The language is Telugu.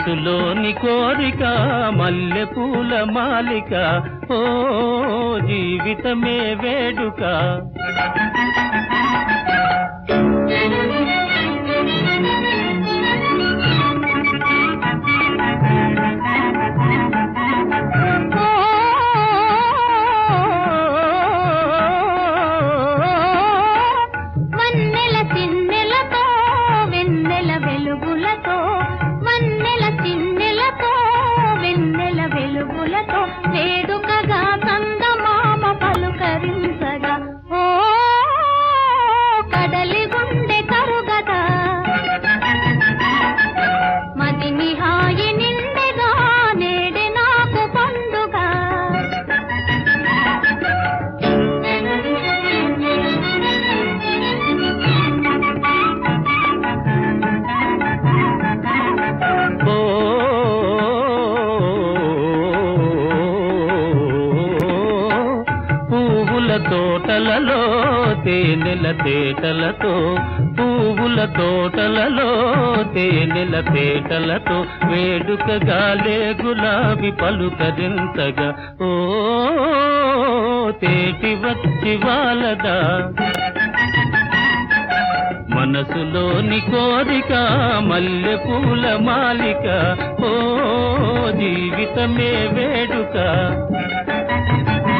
మనసులోని కోరిక మల్లె పూల మాలిక ఓ జీవితమే వేడుక వన్నెల చిన్నెలతో వెన్నెల వెలుగులతో వన్నెల చిన్నెలతో వెన్నెల వెలుగులతో వేడుకగా చందమామ పలుకరించగా ఓ కడలి గుండె కరుగదా మదిని హాయి నిండెగా నేడే నాకు పండుగ ఓ పువ్వుల తోటలలో తేనెల తేటలతో పువ్వుల తోటలలో తేనెల తేటలతో వేడుకగాలే గులాబీ పలుకరించగా ఓ తేటి వచ్చి వాలదా మనసులోని కోరిక మల్లె పూల మాలిక ఓ జీవితమే వేడుక